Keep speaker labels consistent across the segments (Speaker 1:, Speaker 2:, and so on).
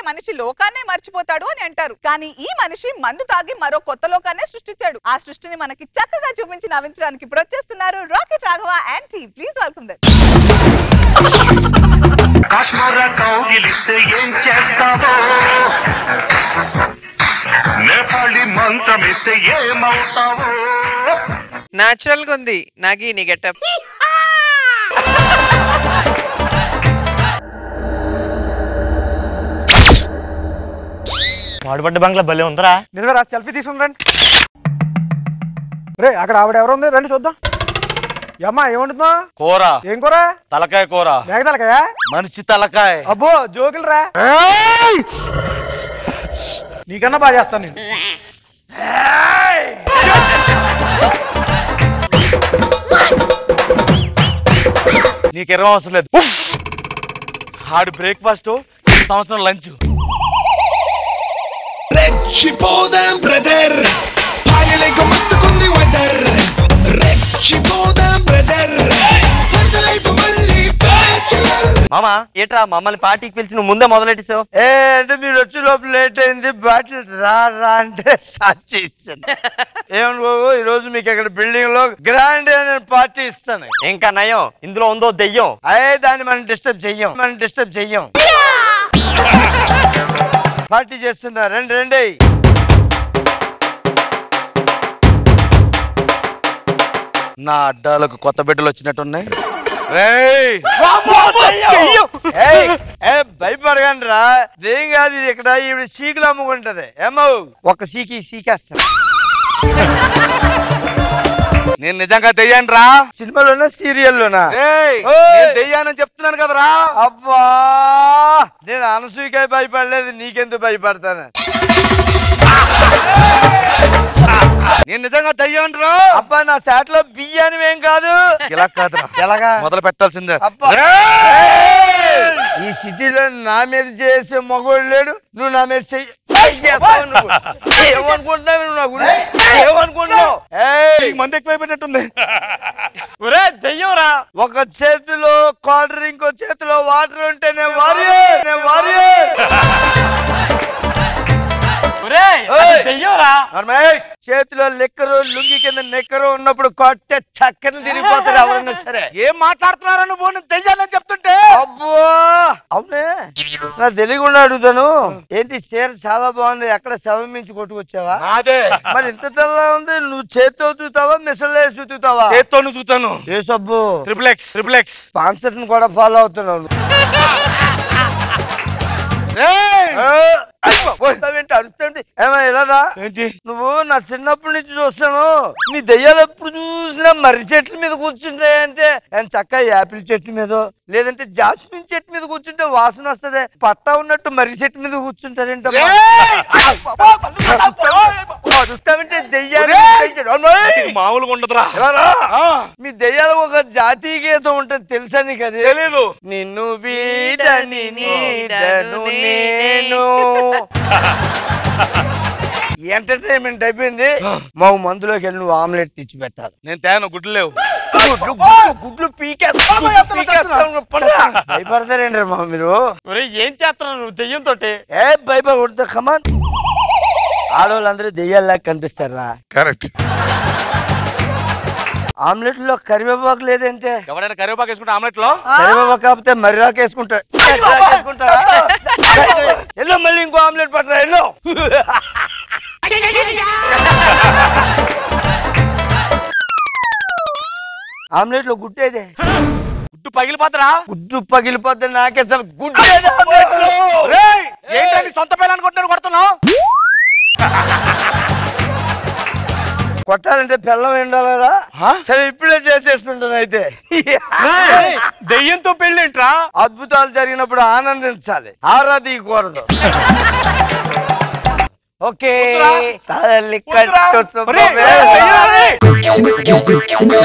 Speaker 1: మనిషి లోకాన్నే మర్చిపోతాడు అని అంటారు కానీ ఈ మనిషి మందు తాగి మరో కొత్త లోకాన్నే సృష్టించాడు ఆ సృష్టిని మనకి చక్కగా చూపించి నవ్వించడానికి ఇప్పుడు వచ్చేస్తున్నారు rocket Raghava and T please welcome that
Speaker 2: Kashmira కౌగిలిస్తే ఏం చేస్తావో నేపాళి మంత్రమిస్తే ఏమవుతావో
Speaker 3: నాచురల్ గా ఉంది నాగి నీ గెటప్
Speaker 4: పాడుపడ్డ బంగ్లా భలే ఉందరా
Speaker 5: నిజమే సెల్ఫీ తీసుకుందండి రే అక్కడ ఆవిడ ఎవరు ఉంది రండి చూద్దాం అమ్మా ఏముంటుందా
Speaker 4: కూర
Speaker 5: ఏం కూర
Speaker 4: తలకాయ కూర
Speaker 5: మేఘతలకాయ
Speaker 4: మనిషి తలకాయ
Speaker 5: అబ్బో జోకులు రా నీకన్నా బాగా చేస్తాను నేను
Speaker 4: నీకు ఎర్ర అవసరం లేదు ఆడు బ్రేక్ఫాస్ట్ సంవత్సరం లంచ్
Speaker 6: రెచ్చిపోదాం బ్రదర్ పాయలేక మస్తుకుంది వెదర్ రెచ్చిపోదాం బ్రదర్ లైఫ్ మళ్ళీ బ్యాచులర్
Speaker 7: మామా ఏట్రా మమ్మల్ని పార్టీకి పిలిచి నువ్వు ముందే మొదలెట్టేసావు
Speaker 4: ఏ అంటే మీరు వచ్చే లోపల లేట్ అయింది బాటిల్ రా రా అంటే స్టార్ట్ చేస్తాను ఏమను బాబు ఈ రోజు మీకు ఇక్కడ బిల్డింగ్ లో గ్రాండ్ నేను పార్టీ ఇస్తాను
Speaker 7: ఇంకా నయం ఇందులో ఉందో దెయ్యం
Speaker 4: అదే దాన్ని మనం డిస్టర్బ్ చెయ్యం మనం డిస్టర్బ్ చెయ్యం పార్టీ చేస్తున్నా రండి రండి నా అడ్డాలకు కొత్త బిడ్డలు వచ్చినట్టున్నాయి రేయ్! ఏయ్! ఏ భయపడకండి రా దేం కాదు ఇది ఇక్కడ ఈవిడ సీకులు అమ్ముకుంటది ఏమో ఒక సీకి సీకేస్తా నేను నిజంగా దెయ్యాను రా సినిమాలోనా సీరియల్లోనా
Speaker 2: ఏయ్,
Speaker 4: ఓయ్!
Speaker 2: నేను దెయ్యానని చెప్తున్నాను కదరా
Speaker 4: అబ్బా నేను అనసూయకాయ భయపడలేదు నీకెందుకు భయపడతాను
Speaker 2: నేను నిజంగా దెయ్యాను రా
Speaker 4: అబ్బా నా శాట్ లో బియ్యాని ఏం కాదు
Speaker 2: ఇలా కాదురా
Speaker 4: ఎలాగా
Speaker 2: మొదలు పెట్టాల్సిందే
Speaker 4: అబ్బా. ఈ సిటీలో నా మీద చేసే మగోడు లేడు నువ్వు నా మీద చెయ్యి చేస్తావు నువ్వు. ఏమనుకుంటున్నావు నువ్వు నా గురించి ఏమనుకుంటున్నావు ఏయ్,
Speaker 2: మంది ఎక్కువైపోయినట్టుంది
Speaker 7: ఒరే దెయ్యం రా
Speaker 4: ఒక చేతిలో క్వార్టర్ ఇంకో చేతిలో వాటర్ ఉంటే నేను వారియర్ నేను వారియర్
Speaker 7: ఒరే
Speaker 4: ఓయ్!
Speaker 7: దెయ్యం రా
Speaker 4: నర్మయ్, చేతిలో లెక్కరు లుంగి కింద నెక్కరు ఉన్నప్పుడు కొట్టే చక్కని తిరిగిపోతారు ఎవరన్నా సరే
Speaker 2: ఏం మాట్లాడుతున్నారా నువ్వు నేను దెయ్యానని చెప్తుంటే
Speaker 4: అబ్బో అవునే నా తెలియకుండా అడుగుతాను ఏంటి చీర చాలా బాగుంది ఎక్కడ శవం మించి కొట్టుకొచ్చావా
Speaker 2: అదే
Speaker 4: మరి ఇంత తెల్ల ఉంది నువ్వు చేత్తో తూతావా మిషన్లో వేసి ఉతుకుతావా
Speaker 2: చేత్తోను చూతాను
Speaker 4: ఏ సబ్బు
Speaker 2: triple X triple X
Speaker 4: sponsor కూడా ఫాలో అవుతున్నావు అరుస్తుంది ఏమో ఇలాదా
Speaker 2: ఏంటి
Speaker 4: నువ్వు నా చిన్నప్పటి నుంచి చూస్తాను నీ దెయ్యాలు ఎప్పుడు చూసినా మర్రి చెట్ల మీద కూర్చుంటాయంటే నేను చక్కగా యాపిల్ చెట్ల మీద లేదంటే జాస్మిన్ చెట్టు మీద కూర్చుంటే వాసన వస్తుంది పట్టా ఉన్నట్టు మర్రి చెట్టు మీద కూర్చుంటారేంట చూస్తామంటే దెయ్యాలు
Speaker 2: ఇది మామూలుగా ఉండదురా
Speaker 4: మీ దెయ్యాలకు ఒక జాతీయ గీతం ఉంటుంది తెలుసా నీకు అది
Speaker 2: తెలీదు
Speaker 4: నిన్ను వీడని నీడను నేను ఎంటర్టైన్మెంట్ అయిపోయింది మా మందులోకి వెళ్ళి నువ్వు ఆమ్లెట్ తెచ్చి పెట్టాలి
Speaker 2: నేను తేను గుడ్లు లేవు
Speaker 4: గుడ్లు గుడ్లు గుడ్లు పీకేస్తా గుడ్లు పీకేస్తా. పడరా. భయపడతారేంటి మా మీరు
Speaker 7: ఒరే ఏం చేస్తున్నావు నువ్వు దెయ్యం తోటి
Speaker 4: ఏ భయపడతా కమాన్ ఆడవాళ్ళందరూ దెయ్యాల్లాగా కనిపిస్తారా
Speaker 2: కరెక్ట్
Speaker 4: ఆమ్లెట్ లో కరివేపాకు లేదంటే
Speaker 2: ఎవడైనా కరివేపాకు వేసుకుంటే ఆమ్లెట్ లో
Speaker 4: కరివేపాకు కాకపోతే మర్రాకు వేసుకుంటా మర్రాకు వేసుకుంటా ఎల్లో మళ్ళీ ఇంకో ఆమ్లెట్ పట్టరా ఎల్లో ఆమ్లెట్ లో గుడ్డేదే
Speaker 2: గుడ్డు పగిలిపోతారా
Speaker 4: గుడ్డు పగిలిపోతే నాకే అసలు గుడ్డేదే ఆమ్లెట్ లో.
Speaker 2: రేయ్, ఏంటని సొంత పిల్లలు అనుకుంటున్నారు కొడుతున్నావు
Speaker 4: కొట్టాలంటే బెల్లం ఎండాలి కదా సరే ఇప్పుడే చేసేసుకుంటాను అయితే
Speaker 2: దెయ్యంతో పెళ్ళేంట్రా
Speaker 4: అద్భుతాలు జరిగినప్పుడు ఆనందించాలి ఆరాధీయకూడదు ఓకే తల్లి కట్టు
Speaker 2: ఒరేయ్,
Speaker 4: సుబ్బమ్మ.
Speaker 2: ఒరేయ్, ఒరేయ్.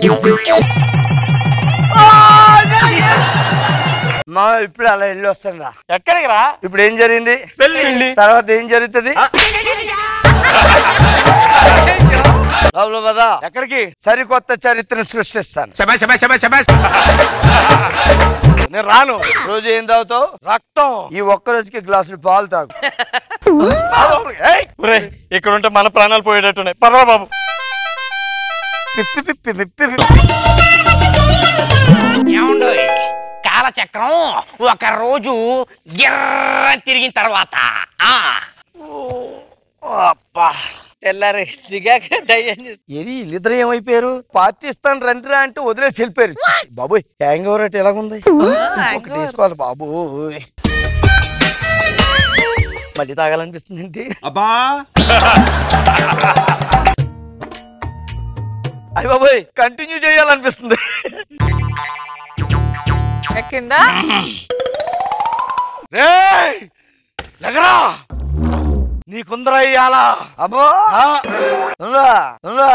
Speaker 4: మా ఇప్పుడు అలా వెళ్ళి వస్తాను రా
Speaker 7: ఎక్కడికి రా
Speaker 4: ఇప్పుడు ఏం జరిగింది
Speaker 7: పెళ్ళి
Speaker 4: తర్వాత ఏం జరుగుతుంది అవును కదా
Speaker 2: ఎక్కడికి
Speaker 4: సరికొత్త చరిత్రను సృష్టిస్తాను
Speaker 2: నేను రాను
Speaker 4: రోజు ఏం తాగుతావు
Speaker 2: రక్తం
Speaker 4: ఈ ఒక్క రోజుకి గ్లాసులు పాలు తాగు
Speaker 2: ఏయ్!
Speaker 7: ఒరే ఇక్కడ ఉంటే మన ప్రాణాలు పోయేటట్టున్నాయి పర్వా బాబు
Speaker 4: పిప్పి పిప్పి పిప్పి పిప్పి.
Speaker 8: ఏమండు కాలచక్రం ఒక రోజు గిర్ర తిరిగిన తర్వాత ఆ
Speaker 4: అబ్బా
Speaker 3: తెల్లారి దిగాక దయ్యం చూసి,
Speaker 4: ఏది వీళ్ళిద్దరు ఏమైపోయారు పార్టీ ఇస్తాను రండిరా అంటే వదిలేసి వెళ్ళిపోయారు బాబోయ్ హ్యాంగ్ ఓవర్ అంటే ఎలాగుంది ఒకటి వేసుకోవాలి బాబు మళ్ళీ తాగాలనిపిస్తుంది ఏంటి
Speaker 9: అబ్బా
Speaker 4: అయ్య బాబోయ్ కంటిన్యూ చేయాలనిపిస్తుంది
Speaker 1: ఎక్కిందా
Speaker 2: రేయ్! లగరా నీకుందరా ఇయ్యాలా
Speaker 4: అబ్బో
Speaker 2: ఆ,
Speaker 4: ఉందా ఉందా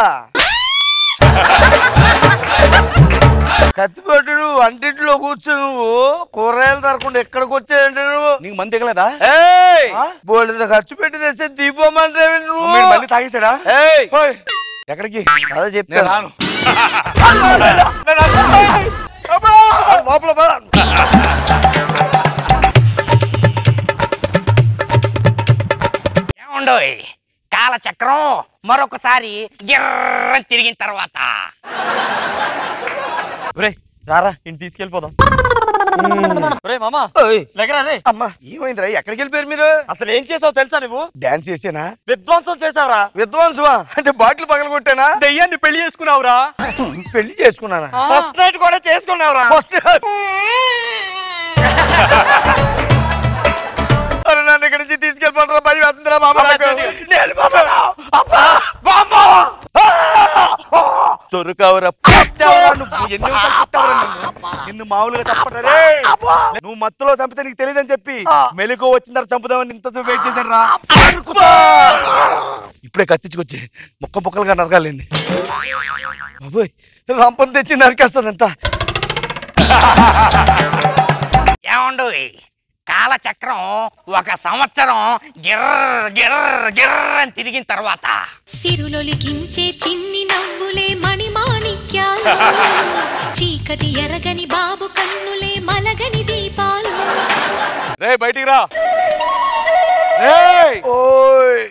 Speaker 4: కత్తిపెట్టుడు వంటింట్లో కూర్చో నువ్వు కూరగాయలు తరకుండా ఎక్కడికి వచ్చాయంటే నువ్వు
Speaker 2: నీకు మంది దిగలేదా
Speaker 4: ఏయ్
Speaker 2: ఆ?
Speaker 4: బోల్డ్ ఖర్చు పెట్టి తెస్తే దీపమంటే నువ్వు
Speaker 2: మీరు మళ్ళీ తాగేసాడా
Speaker 4: ఏయ్
Speaker 2: ఓయ్, ఎక్కడికి
Speaker 4: అదే
Speaker 2: నేను
Speaker 4: చెప్తాను
Speaker 2: రాను నేను రాను. అబ్బా!
Speaker 4: లోపల పద.
Speaker 8: ఏమండు కాలచక్రం మరొకసారి గిర్ర తిరిగిన తర్వాత
Speaker 7: ఒరే రారా ఇంటి తీసుకెళ్ళిపోదాం ఒరే మామా
Speaker 4: ఓయ్,
Speaker 7: లెగరా రే
Speaker 4: అమ్మా ఏమైందిరా ఎక్కడికి వెళ్ళిపోయారు మీరు
Speaker 7: అసలు ఏం చేసావు తెలుసా నువ్వు
Speaker 4: డాన్స్ చేసేనా
Speaker 7: విధ్వంసం చేసావురా
Speaker 4: విద్వాంసువా అంటే బాటిల్ పగల కొట్టానా
Speaker 7: దెయ్యాన్ని పెళ్లి చేసుకున్నావురా
Speaker 4: పెళ్లి చేసుకున్నానా
Speaker 7: ఫస్ట్ నైట్ కూడా చేసుకున్నావురా
Speaker 4: ఫస్ట్ అరే నన్ను ఇక్కడి నుంచి తీసుకెళ్ళిపోతారా పని వేస్తుందిరా బాబా నాకు. నేను వెళ్ళిపోతాను. అబ్బా! బామ్మా! ఆ!
Speaker 2: దొరకవురా పుట్టావురా నువ్వు ఎన్ని నిమిషాలు పుట్టావురా నిన్ను నిన్ను మామూలుగా చంపటరే నువ్వు మత్తులో చంపితే నీకు తెలియదని చెప్పి మెలకు వచ్చిన తర్వాత చంపుదామని ఇంత వెయిట్ చేశాను రా ఇప్పుడే కత్తించుకొచ్చి ముక్క ముక్కలుగా నరకాలండి
Speaker 4: బాబోయ్ రంపం తెచ్చి నరికేస్తుందంతా
Speaker 8: ఏమండు కాలచక్రం ఒక సంవత్సరం గిర్ర గిర్ర గిర్ర అని తిరిగిన తర్వాత
Speaker 10: సిరులొలికించే చిన్ని నవ్వులే మణిమాణిక్యాలు చీకటి ఎరగని బాబు కన్నులే మలగని దీపాలు
Speaker 2: రే బయటికి రా రేయ్
Speaker 4: ఓయ్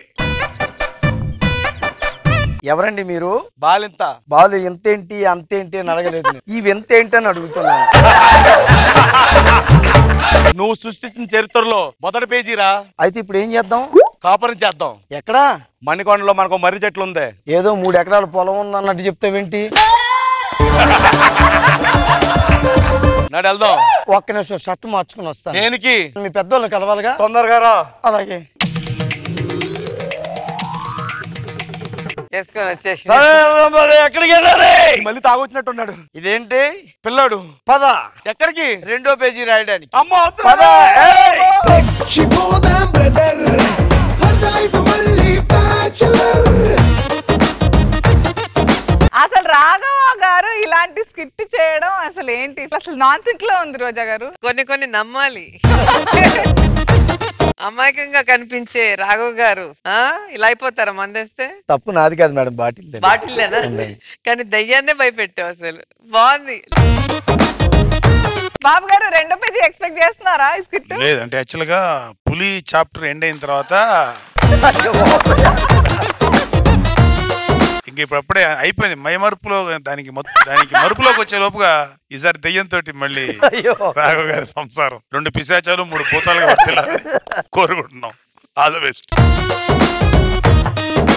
Speaker 4: ఎవరండి మీరు
Speaker 2: బాలింత
Speaker 4: బాలు ఎంతేంటి అంతేంటి అని అడగలేదు నేను. ఈ వింతేంటి అని అడుగుతున్నాను
Speaker 2: నువ్వు సృష్టించిన చరిత్రలో మొదటి పేజీరా
Speaker 4: అయితే ఇప్పుడు ఏం చేద్దాం
Speaker 2: కాపురం చేద్దాం
Speaker 4: ఎక్కడా
Speaker 2: మణికొండలో మనకు మర్రి చెట్లు ఉంది
Speaker 4: ఏదో మూడు ఎకరాల పొలం ఉందన్నట్టు చెప్తావేంటి
Speaker 2: నాడు వెళ్దాం
Speaker 4: ఒక్క నిమిషం షర్ట్ మార్చుకుని వస్తాను
Speaker 2: దేనికి
Speaker 4: మీ పెద్దోళ్ళని కలవాలిగా
Speaker 2: తొందరగా రా
Speaker 4: అలాగే
Speaker 3: చేసుకొని వచ్చేసి
Speaker 4: సరే, మరి ఎక్కడికి వెళ్ళాలి
Speaker 2: మళ్ళీ తాగొచ్చినట్టున్నాడు
Speaker 4: ఇదేంటి
Speaker 2: పిల్లాడు
Speaker 4: పద
Speaker 2: ఎక్కడికి
Speaker 4: రెండో పేజీ రాయడానికి
Speaker 2: అమ్మో
Speaker 4: పద ఏయ్!
Speaker 6: రెచ్చిపోదాం బ్రదర్ లైఫ్ మళ్ళీ బ్యాచులర్
Speaker 1: అసలు రాఘవ గారు ఇలాంటి స్కిట్ చేయడం అసలు ఏంటి అసలు నాన్ సింక్ లో ఉంది రోజా గారు
Speaker 3: కొన్ని కొన్ని నమ్మాలి అమాయకంగా కనిపించే రాఘవ్ గారు ఆ ఇలా అయిపోతారా మందేస్తే
Speaker 4: తప్పు నాది కాదు మేడం బాటిల్
Speaker 3: బాటిల్లేనా కానీ దయ్యాన్నే భయపెట్టావు అసలు బాగుంది
Speaker 1: బాబు గారు రెండో పేజీ ఎక్స్పెక్ట్ చేస్తున్నారా ఈ స్కిట్
Speaker 9: లేదంటే యాక్చువల్ గా పులి చాప్టర్ ఎండ్ అయిన తర్వాత ఇంక ఇప్పుడు అప్పుడే అయిపోయింది మై మరుపులో దానికి మొత్తం దానికి మరుపులోకి వచ్చే లోపుగా ఈసారి దెయ్యంతో మళ్ళీ
Speaker 4: అయ్యో
Speaker 9: రాఘవ గారి సంసారం రెండు పిశాచాలు మూడు భూతాలుగా వర్తిల్లాలని కోరుకుంటున్నాం ఆల్ ద బెస్ట్